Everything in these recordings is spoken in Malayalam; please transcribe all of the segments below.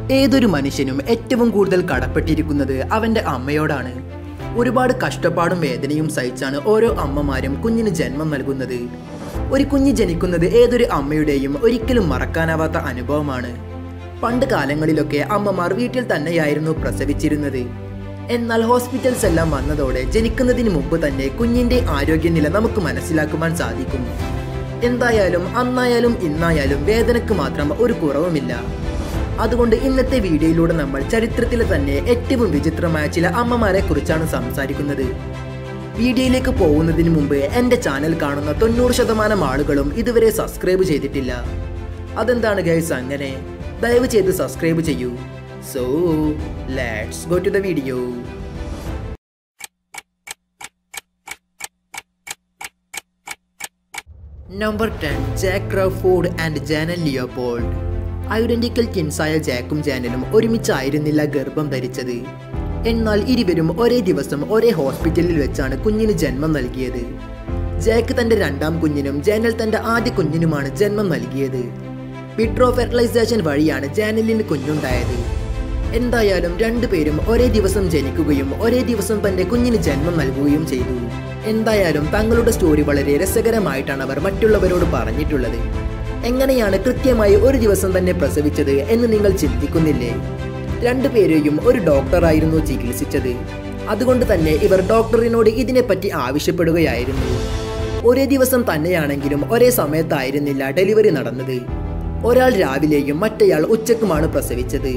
ഏതൊരു മനുഷ്യനും ഏറ്റവും കൂടുതൽ കടപ്പെട്ടിരിക്കുന്നത് അവൻ്റെ അമ്മയോടാണ് ഒരുപാട് കഷ്ടപ്പാടും വേദനയും സഹിച്ചാണ് ഓരോ അമ്മമാരും കുഞ്ഞിന് ജന്മം നൽകുന്നത് ഒരു കുഞ്ഞ് ജനിക്കുന്നത് ഏതൊരു അമ്മയുടെയും ഒരിക്കലും മറക്കാനാവാത്ത അനുഭവമാണ് പണ്ട് കാലങ്ങളിലൊക്കെ അമ്മമാർ വീട്ടിൽ തന്നെയായിരുന്നു പ്രസവിച്ചിരുന്നത് എന്നാൽ ഹോസ്പിറ്റൽസ് എല്ലാം വന്നതോടെ ജനിക്കുന്നതിന് മുമ്പ് തന്നെ കുഞ്ഞിന്റെ ആരോഗ്യനില നമുക്ക് മനസ്സിലാക്കുവാൻ സാധിക്കും എന്തായാലും അന്നായാലും ഇന്നായാലും വേദനക്ക് മാത്രം ഒരു കുറവുമില്ല അതുകൊണ്ട് ഇന്നത്തെ വീഡിയോയിലൂടെ നമ്മൾ ചരിത്രത്തിലെ തന്നെ ഏറ്റവും വിചിത്രമായ ചില അമ്മമാരെ കുറിച്ചാണ് സംസാരിക്കുന്നത് വീഡിയോയിലേക്ക് പോകുന്നതിന് മുമ്പ് എൻ്റെ ചാനൽ കാണുന്ന തൊണ്ണൂറ് ശതമാനം ആളുകളും ഇതുവരെ സബ്സ്ക്രൈബ് ചെയ്തിട്ടില്ല അതെന്താണ് ഗൈസ് അങ്ങനെ ദയവ് ചെയ്ത് സബ്സ്ക്രൈബ് ചെയ്യൂ so let's go to the video number ten Jack Crawford and Janelle Leopold identical കിൻസായ ജാക്കും ജാനലും ഒരുമിച്ചായിരുന്നില്ല ഗർഭം ധരിച്ചത് എന്നാൽ ഇരുവരും ഒരേ ദിവസം ഒരേ ഹോസ്പിറ്റലിൽ വെച്ചാണ് കുഞ്ഞിന് ജന്മം നൽകിയത് ജാക്ക് തന്റെ രണ്ടാം കുഞ്ഞിനും ജാനൽ തന്റെ ആദ്യ കുഞ്ഞിനുമാണ് ജന്മം നൽകിയത് വിട്രോ ഫെർട്ടിലൈസേഷൻ വഴിയാണ് ജാനലിന് കുഞ്ഞുണ്ടായത് എന്തായാലും രണ്ടുപേരും ഒരേ ദിവസം ജനിക്കുകയും ഒരേ ദിവസം തന്റെ കുഞ്ഞിന് ജന്മം നൽകുകയും ചെയ്തു എന്തായാലും തങ്ങളുടെ സ്റ്റോറി വളരെ രസകരമായിട്ടാണ് അവർ മറ്റുള്ളവരോട് പറഞ്ഞിട്ടുള്ളത് എങ്ങനെയാണ് കൃത്യമായി ഒരു ദിവസം തന്നെ പ്രസവിച്ചത് എന്ന് നിങ്ങൾ ചിന്തിക്കുന്നില്ലേ രണ്ടുപേരെയും ഒരു ഡോക്ടറായിരുന്നു ചികിത്സിച്ചത് അതുകൊണ്ട് തന്നെ ഇവർ ഡോക്ടറിനോട് ഇതിനെപ്പറ്റി ആവശ്യപ്പെടുകയായിരുന്നു ഒരേ ദിവസം തന്നെയാണെങ്കിലും ഒരേ സമയത്തായിരുന്നില്ല ഡെലിവറി നടന്നത് ഒരാൾ രാവിലെയും മറ്റേയാൾ ഉച്ചക്കുമാണ് പ്രസവിച്ചത്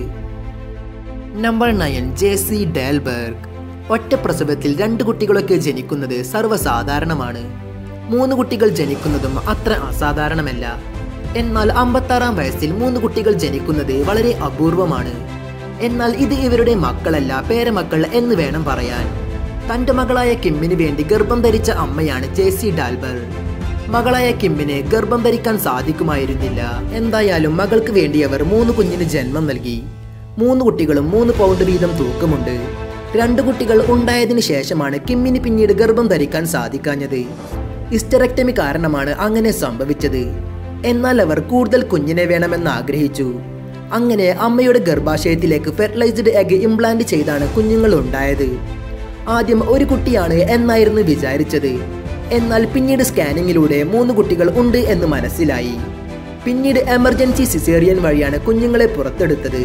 number nine J C Dahlberg ഒറ്റ പ്രസവത്തിൽ രണ്ട് കുട്ടികളൊക്കെ ജനിക്കുന്നത് സർവ്വസാധാരണമാണ് മൂന്ന് കുട്ടികൾ ജനിക്കുന്നതും അത്ര അസാധാരണമല്ല എന്നാൽ അമ്പത്താറാം വയസ്സിൽ മൂന്ന് കുട്ടികൾ ജനിക്കുന്നത് വളരെ അപൂർവമാണ് എന്നാൽ ഇത് ഇവരുടെ മക്കളല്ല പേരമക്കൾ എന്ന് വേണം പറയാൻ തന്റെ മകളായ കിമ്മിന് വേണ്ടി ഗർഭം ധരിച്ച അമ്മയാണ് ജെ സി ഡാൽബർ മകളായ കിമ്മിന് ഗർഭം ധരിക്കാൻ സാധിക്കുമായിരുന്നില്ല എന്തായാലും മകൾക്ക് വേണ്ടി അവർ മൂന്ന് കുഞ്ഞിന് ജന്മം നൽകി മൂന്ന് കുട്ടികളും മൂന്ന് പൗണ്ട് വീതം തൂക്കമുണ്ട് രണ്ട് കുട്ടികൾ ഉണ്ടായതിനു ശേഷമാണ് കിമ്മിന് പിന്നീട് ഗർഭം ധരിക്കാൻ സാധിക്കാഞ്ഞത് ഇസ്റ്ററക്ടമി കാരണമാണ് അങ്ങനെ സംഭവിച്ചത് എന്നാൽ അവർ കൂടുതൽ കുഞ്ഞിനെ വേണമെന്ന് ആഗ്രഹിച്ചു അങ്ങനെ അമ്മയുടെ ഗർഭാശയത്തിലേക്ക് ഫെർട്ടിലൈസ്ഡ് എഗ് ഇംപ്ലാന്റ് ചെയ്താണ് കുഞ്ഞുങ്ങൾ ഉണ്ടായത് ആദ്യം ഒരു കുട്ടിയാണ് എന്നായിരുന്നു വിചാരിച്ചത് എന്നാൽ പിന്നീട് സ്കാനിങ്ങിലൂടെ മൂന്ന് കുട്ടികൾ ഉണ്ട് എന്ന് മനസ്സിലായി പിന്നീട് എമർജൻസി സിസേറിയൻ വഴിയാണ് കുഞ്ഞുങ്ങളെ പുറത്തെടുത്തത്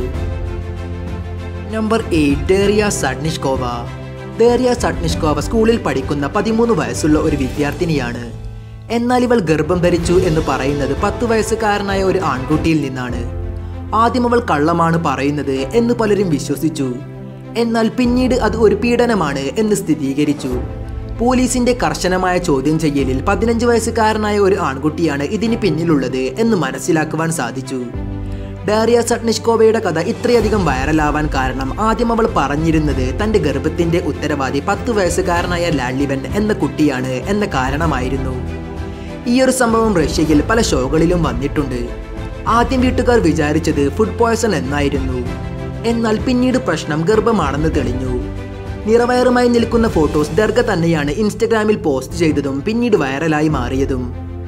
നമ്പർ എയ്റ്റ് ഡേറിയ സഡ്നിഷ്കോവ ഡേറിയ സഡ്നിഷ്കോവ സ്കൂളിൽ പഠിക്കുന്ന പതിമൂന്ന് വയസ്സുള്ള ഒരു വിദ്യാർത്ഥിനിയാണ് എന്നാൽ ഇവൾ ഗർഭം ധരിച്ചു എന്ന് പറയുന്നത് പത്ത് വയസ്സുകാരനായ ഒരു ആൺകുട്ടിയിൽ നിന്നാണ് ആദ്യം അവൾ കള്ളമാണ് പറയുന്നത് എന്ന് പലരും വിശ്വസിച്ചു എന്നാൽ പിന്നീട് അത് ഒരു പീഡനമാണ് എന്ന് സ്ഥിരീകരിച്ചു പോലീസിന്റെ കർശനമായ ചോദ്യം ചെയ്യലിൽ പതിനഞ്ച് വയസ്സുകാരനായ ഒരു ആൺകുട്ടിയാണ് ഇതിന് പിന്നിലുള്ളത് എന്ന് മനസ്സിലാക്കുവാൻ സാധിച്ചു ഡാറിയ സട്നിഷ്കോവയുടെ കഥ ഇത്രയധികം വൈറലാവാൻ കാരണം ആദ്യം അവൾ പറഞ്ഞിരുന്നത് തന്റെ ഗർഭത്തിന്റെ ഉത്തരവാദി പത്ത് വയസ്സുകാരനായ ലാലിവൻ എന്ന കുട്ടിയാണ് എന്ന കാരണമായിരുന്നു ഈ ഒരു സംഭവം റഷ്യയിൽ പല ഷോകളിലും വന്നിട്ടുണ്ട് ആദ്യം വീട്ടുകാർ വിചാരിച്ചത് ഫുഡ് പോയ്സൺ എന്നായിരുന്നു എന്നാൽ പിന്നീട് പ്രശ്നം ഗർഭമാണെന്ന് തെളിഞ്ഞു നിറവയറുമായി നിൽക്കുന്ന ഫോട്ടോസ് ദർഗ തന്നെയാണ് ഇൻസ്റ്റഗ്രാമിൽ പോസ്റ്റ് ചെയ്തതും പിന്നീട് വൈറലായി മാറിയതും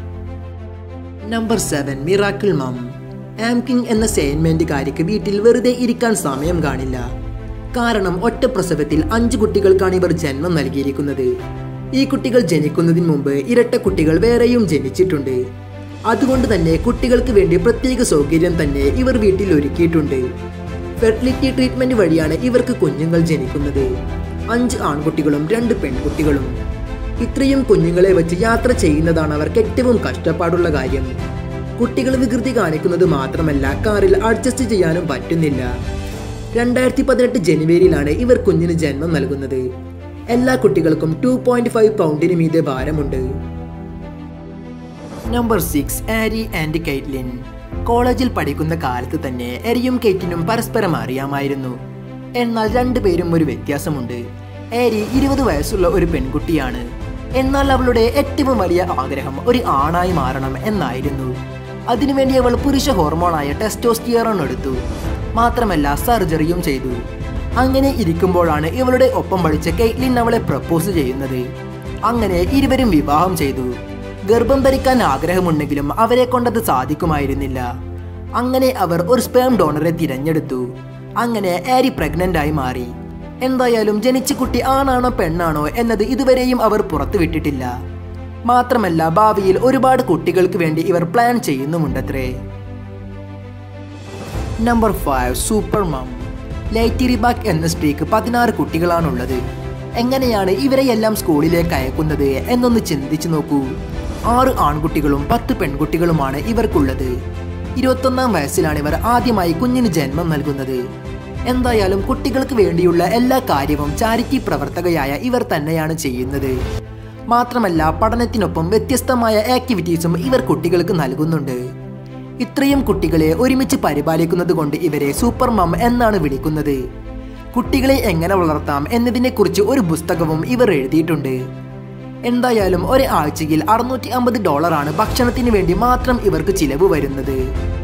നമ്പർ സെവൻ മിറാക്കിൾ മം ആംകിങ് എന്ന സെയിൻമെന്റുകാരിക്ക് വീട്ടിൽ വെറുതെ ഇരിക്കാൻ സമയം കാണില്ല കാരണം ഒറ്റ പ്രസവത്തിൽ അഞ്ച് കുട്ടികൾക്കാണ് ഇവർ ജന്മം നൽകിയിരിക്കുന്നത് ഈ കുട്ടികൾ ജനിക്കുന്നതിന് മുമ്പ് ഇരട്ട കുട്ടികൾ വേറെയും ജനിച്ചിട്ടുണ്ട് അതുകൊണ്ട് തന്നെ കുട്ടികൾക്ക് വേണ്ടി പ്രത്യേക സൗകര്യം തന്നെ ഇവർ വീട്ടിൽ ഒരുക്കിയിട്ടുണ്ട് ഫെർട്ടിലിറ്റി ട്രീറ്റ്മെന്റ് വഴിയാണ് ഇവർക്ക് കുഞ്ഞുങ്ങൾ ജനിക്കുന്നത് അഞ്ച് ആൺകുട്ടികളും രണ്ട് പെൺകുട്ടികളും ഇത്രയും കുഞ്ഞുങ്ങളെ വെച്ച് യാത്ര ചെയ്യുന്നതാണ് അവർക്ക് ഏറ്റവും കഷ്ടപ്പാടുള്ള കാര്യം കുട്ടികൾ വികൃതി കാണിക്കുന്നത് മാത്രമല്ല കാറിൽ അഡ്ജസ്റ്റ് ചെയ്യാനും പറ്റുന്നില്ല രണ്ടായിരത്തി പതിനെട്ട് ജനുവരിയിലാണ് ഇവർ കുഞ്ഞിന് ജന്മം നൽകുന്നത് എല്ലാ കുട്ടികൾക്കും ടു പോയിന്റ് ഫൈവ് പൗണ്ടിന് മീതെ ഭാരമുണ്ട് number six Ari and Kaitlyn കോളേജിൽ പഠിക്കുന്ന കാലത്ത് തന്നെ എരിയും കെയ്റ്റിനും പരസ്പരം അറിയാമായിരുന്നു എന്നാൽ രണ്ടുപേരും ഒരു വ്യത്യാസമുണ്ട് ഏരി ഇരുപത് വയസ്സുള്ള ഒരു പെൺകുട്ടിയാണ് എന്നാൽ അവളുടെ ഏറ്റവും വലിയ ആഗ്രഹം ഒരു ആണായി മാറണം എന്നായിരുന്നു അതിനുവേണ്ടി അവൾ പുരുഷ ഹോർമോണായ ടെസ്റ്റോസ്റ്റിയറോൺ എടുത്തു മാത്രമല്ല സർജറിയും ചെയ്തു അങ്ങനെ ഇരിക്കുമ്പോഴാണ് ഇവളുടെ ഒപ്പം പഠിച്ച കെയ്റ്റ്ലിൻ അവളെ പ്രപ്പോസ് ചെയ്യുന്നത് അങ്ങനെ ഇരുവരും വിവാഹം ചെയ്തു ഗർഭം ധരിക്കാൻ ആഗ്രഹമുണ്ടെങ്കിലും അവരെ കൊണ്ടത് സാധിക്കുമായിരുന്നില്ല അങ്ങനെ അവർ ഒരു സ്പേം ഡോണറെ തിരഞ്ഞെടുത്തു അങ്ങനെ ആരി പ്രഗ്നന്റ് ആയി മാറി എന്തായാലും ജനിച്ച കുട്ടി ആണാണോ പെണ്ണാണോ എന്നത് ഇതുവരെയും അവർ പുറത്തുവിട്ടിട്ടില്ല മാത്രമല്ല ഭാവിയിൽ ഒരുപാട് കുട്ടികൾക്ക് വേണ്ടി ഇവർ പ്ലാൻ ചെയ്യുന്നുമുണ്ടത്രേ നമ്പർ ഫൈവ് സൂപ്പർ മം ലൈറ്റി റിബാക്ക് എന്ന സ്ത്രീക്ക് പതിനാറ് കുട്ടികളാണുള്ളത് എങ്ങനെയാണ് ഇവരെയെല്ലാം സ്കൂളിലേക്ക് അയക്കുന്നത് എന്നൊന്ന് ചിന്തിച്ചു നോക്കൂ ആറ് ആൺകുട്ടികളും പത്ത് പെൺകുട്ടികളുമാണ് ഇവർക്കുള്ളത് ഇരുപത്തൊന്നാം വയസ്സിലാണ് ഇവർ ആദ്യമായി കുഞ്ഞിന് ജന്മം നൽകുന്നത് എന്തായാലും കുട്ടികൾക്ക് വേണ്ടിയുള്ള എല്ലാ കാര്യവും ചാരിറ്റി പ്രവർത്തകയായ ഇവർ തന്നെയാണ് ചെയ്യുന്നത് മാത്രമല്ല പഠനത്തിനൊപ്പം വ്യത്യസ്തമായ ആക്ടിവിറ്റീസും ഇവർ കുട്ടികൾക്ക് നൽകുന്നുണ്ട് ഇത്രയും കുട്ടികളെ ഒരുമിച്ച് പരിപാലിക്കുന്നത് കൊണ്ട് ഇവരെ സൂപ്പർ മം എന്നാണ് വിളിക്കുന്നത് കുട്ടികളെ എങ്ങനെ വളർത്താം എന്നതിനെക്കുറിച്ച് ഒരു പുസ്തകവും ഇവർ എഴുതിയിട്ടുണ്ട് എന്തായാലും ഒരു ആഴ്ചയിൽ അറുന്നൂറ്റി അമ്പത് ഡോളറാണ് ഭക്ഷണത്തിന് വേണ്ടി മാത്രം ഇവർക്ക് ചിലവ് വരുന്നത്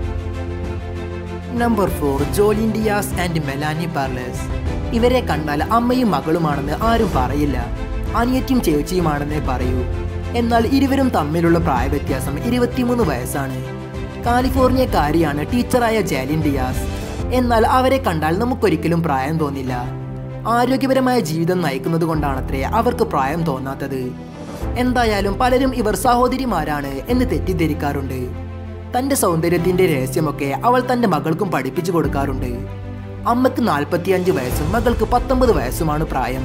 number four Jolene Diaz and Melanie പാർലേസ് ഇവരെ കണ്ടാൽ അമ്മയും മകളുമാണെന്ന് ആരും പറയില്ല അനിയത്തിയും ചേച്ചിയുമാണെന്നേ പറയൂ എന്നാൽ ഇരുവരും തമ്മിലുള്ള പ്രായവ്യത്യാസം ഇരുപത്തിമൂന്ന് വയസ്സാണ് കാലിഫോർണിയക്കാരിയാണ് ടീച്ചറായ ജാലിൻ ഡിയാസ് എന്നാൽ അവരെ കണ്ടാൽ നമുക്കൊരിക്കലും പ്രായം തോന്നില്ല ആരോഗ്യപരമായ ജീവിതം നയിക്കുന്നത് കൊണ്ടാണത്രേ അവർക്ക് പ്രായം തോന്നാത്തത് എന്തായാലും പലരും ഇവർ സഹോദരിമാരാണ് എന്ന് തെറ്റിദ്ധരിക്കാറുണ്ട് തന്റെ സൗന്ദര്യത്തിന്റെ രഹസ്യമൊക്കെ അവൾ തന്റെ മകൾക്കും പഠിപ്പിച്ചു കൊടുക്കാറുണ്ട് അമ്മക്ക് നാൽപ്പത്തിയഞ്ച് വയസ്സും മകൾക്ക് പത്തൊമ്പത് വയസ്സുമാണ് പ്രായം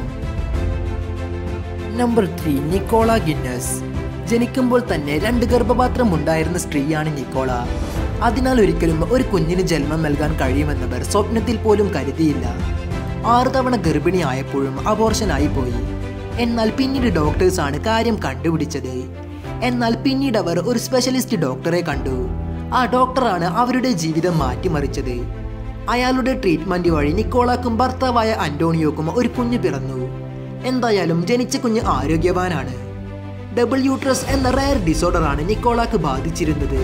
നമ്പർ ത്രീ നിക്കോള ഗിന്നസ് ജനിക്കുമ്പോൾ തന്നെ രണ്ട് ഗർഭപാത്രം ഉണ്ടായിരുന്ന സ്ത്രീയാണ് നിക്കോള അതിനാൽ ഒരിക്കലും ഒരു കുഞ്ഞിന് ജന്മം നൽകാൻ കഴിയുമെന്നവർ സ്വപ്നത്തിൽ പോലും കരുതിയില്ല ആറ് തവണ ഗർഭിണിയായപ്പോഴും അബോർഷനായി പോയി എന്നാൽ പിന്നീട് ഡോക്ടേഴ്സാണ് കാര്യം കണ്ടുപിടിച്ചത് എന്നാൽ പിന്നീട് അവർ ഒരു സ്പെഷ്യലിസ്റ്റ് ഡോക്ടറെ കണ്ടു ആ ഡോക്ടറാണ് അവരുടെ ജീവിതം മാറ്റിമറിച്ചത് അയാളുടെ ട്രീറ്റ്മെന്റ് വഴി നിക്കോളാക്കും ഭർത്താവായ അന്റോണിയോക്കും ഒരു കുഞ്ഞ് പിറന്നു എന്തായാലും ജനിച്ച കുഞ്ഞ് ആരോഗ്യവാനാണ് ഡബിൾ യൂട്രസ് എന്ന റയർ ഡിസോർഡറാണ് നിക്കോളാക്ക് ബാധിച്ചിരുന്നത്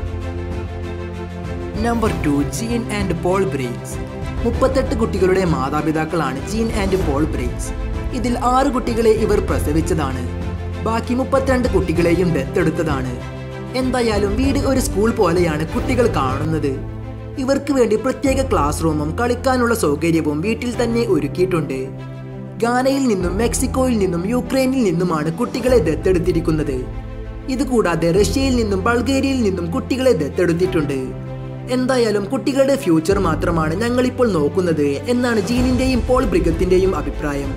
number two Jean and Paul ബ്രേക്സ് മുപ്പത്തെട്ട് കുട്ടികളുടെ മാതാപിതാക്കളാണ് ജീൻ ആൻഡ് പോൾ ബ്രേക്സ് ഇതിൽ ആറ് കുട്ടികളെ ഇവർ പ്രസവിച്ചതാണ് ബാക്കി മുപ്പത്തിരണ്ട് കുട്ടികളെയും ദത്തെടുത്തതാണ് എന്തായാലും വീട് ഒരു സ്കൂൾ പോലെയാണ് കുട്ടികൾ കാണുന്നത് ഇവർക്ക് വേണ്ടി പ്രത്യേക ക്ലാസ് റൂമും കളിക്കാനുള്ള സൗകര്യവും വീട്ടിൽ തന്നെ ഒരുക്കിയിട്ടുണ്ട് ഗാനയിൽ നിന്നും മെക്സിക്കോയിൽ നിന്നും യുക്രൈനിൽ നിന്നുമാണ് കുട്ടികളെ ദത്തെടുത്തിരിക്കുന്നത് ഇതുകൂടാതെ റഷ്യയിൽ നിന്നും ബൾഗേറിയയിൽ നിന്നും കുട്ടികളെ ദത്തെടുത്തിട്ടുണ്ട് എന്തായാലും കുട്ടികളുടെ ഫ്യൂച്ചർ മാത്രമാണ് ഞങ്ങളിപ്പോൾ നോക്കുന്നത് എന്നാണ് ജീനിന്റെയും പോൾ ബ്രിഗത്തിന്റെയും അഭിപ്രായം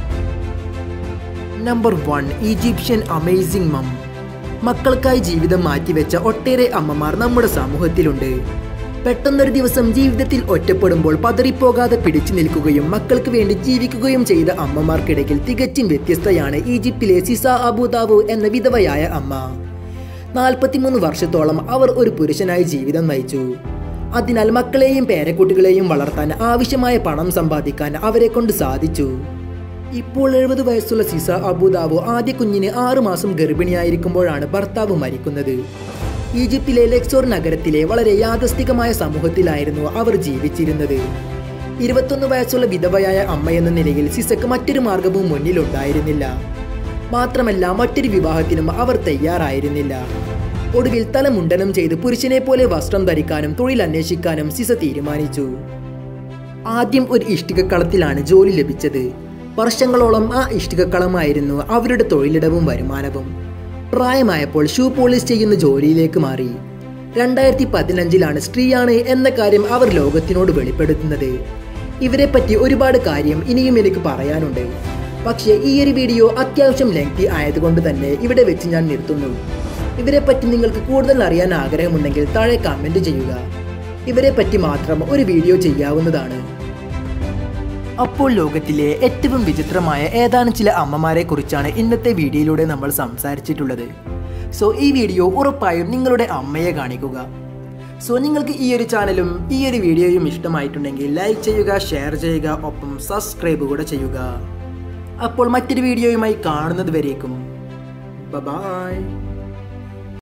number one Egyptian amazing mom മക്കൾക്കായി ജീവിതം മാറ്റിവെച്ച ഒട്ടേറെ അമ്മമാർ നമ്മുടെ സമൂഹത്തിലുണ്ട് പെട്ടെന്നൊരു ദിവസം ജീവിതത്തിൽ ഒറ്റപ്പെടുമ്പോൾ പതറിപ്പോകാതെ പിടിച്ചു നിൽക്കുകയും മക്കൾക്ക് വേണ്ടി ജീവിക്കുകയും ചെയ്ത അമ്മമാർക്കിടയിൽ തികച്ചും വ്യത്യസ്തയാണ് ഈജിപ്തിലെ സിസ അബുദാവു എന്ന വിധവയായ അമ്മ നാൽപ്പത്തിമൂന്ന് വർഷത്തോളം അവർ ഒരു പുരുഷനായി ജീവിതം നയിച്ചു അതിനാൽ മക്കളെയും പേരക്കുട്ടികളെയും വളർത്താൻ ആവശ്യമായ പണം സമ്പാദിക്കാൻ അവരെ കൊണ്ട് സാധിച്ചു ഇപ്പോൾ എഴുപത് വയസ്സുള്ള സിസ അബുദാവു ആദ്യ കുഞ്ഞിന് ആറുമാസം ഗർഭിണിയായിരിക്കുമ്പോഴാണ് ഭർത്താവ് മരിക്കുന്നത് ഈജിപ്തിലെ ലെക്സോർ നഗരത്തിലെ വളരെ യാദസ്ഥികമായ സമൂഹത്തിലായിരുന്നു അവർ ജീവിച്ചിരുന്നത് ഇരുപത്തൊന്ന് വയസ്സുള്ള വിധവയായ അമ്മയെന്ന നിലയിൽ സിസക്ക് മറ്റൊരു മാർഗവും മുന്നിലുണ്ടായിരുന്നില്ല മാത്രമല്ല മറ്റൊരു വിവാഹത്തിനും അവർ തയ്യാറായിരുന്നില്ല ഒടുവിൽ തലമുണ്ടനം ചെയ്ത് പുരുഷനെ പോലെ വസ്ത്രം ധരിക്കാനും തൊഴിൽ അന്വേഷിക്കാനും സിസ തീരുമാനിച്ചു ആദ്യം ഒരു ഇഷ്ടികക്കളത്തിലാണ് ജോലി ലഭിച്ചത് വർഷങ്ങളോളം ആ ഇഷ്ടികക്കളമായിരുന്നു അവരുടെ തൊഴിലിടവും വരുമാനവും പ്രായമായപ്പോൾ ഷൂ പോളിഷ് ചെയ്യുന്ന ജോലിയിലേക്ക് മാറി രണ്ടായിരത്തി പതിനഞ്ചിലാണ് സ്ത്രീയാണ് എന്ന കാര്യം അവർ ലോകത്തിനോട് വെളിപ്പെടുത്തുന്നത് ഇവരെ പറ്റി ഒരുപാട് കാര്യം ഇനിയും എനിക്ക് പറയാനുണ്ട് പക്ഷേ ഈ ഒരു വീഡിയോ അത്യാവശ്യം ലെങ്തി ആയതുകൊണ്ട് തന്നെ ഇവിടെ വെച്ച് ഞാൻ നിർത്തുന്നു ഇവരെ പറ്റി നിങ്ങൾക്ക് കൂടുതൽ അറിയാൻ ആഗ്രഹമുണ്ടെങ്കിൽ താഴെ കമന്റ് ചെയ്യുക ഇവരെ പറ്റി മാത്രം ഒരു വീഡിയോ ചെയ്യാവുന്നതാണ് അപ്പോൾ ലോകത്തിലെ ഏറ്റവും വിചിത്രമായ ഏതാനും ചില അമ്മമാരെ കുറിച്ചാണ് ഇന്നത്തെ വീഡിയോയിലൂടെ നമ്മൾ സംസാരിച്ചിട്ടുള്ളത് സോ ഈ വീഡിയോ ഉറപ്പായും നിങ്ങളുടെ അമ്മയെ കാണിക്കുക സോ നിങ്ങൾക്ക് ഈ ഒരു ചാനലും ഈ ഒരു വീഡിയോയും ഇഷ്ടമായിട്ടുണ്ടെങ്കിൽ ലൈക്ക് ചെയ്യുക ഷെയർ ചെയ്യുക ഒപ്പം സബ്സ്ക്രൈബ് കൂടെ ചെയ്യുക അപ്പോൾ മറ്റൊരു വീഡിയോയുമായി കാണുന്നത് വരേക്കും ബൈ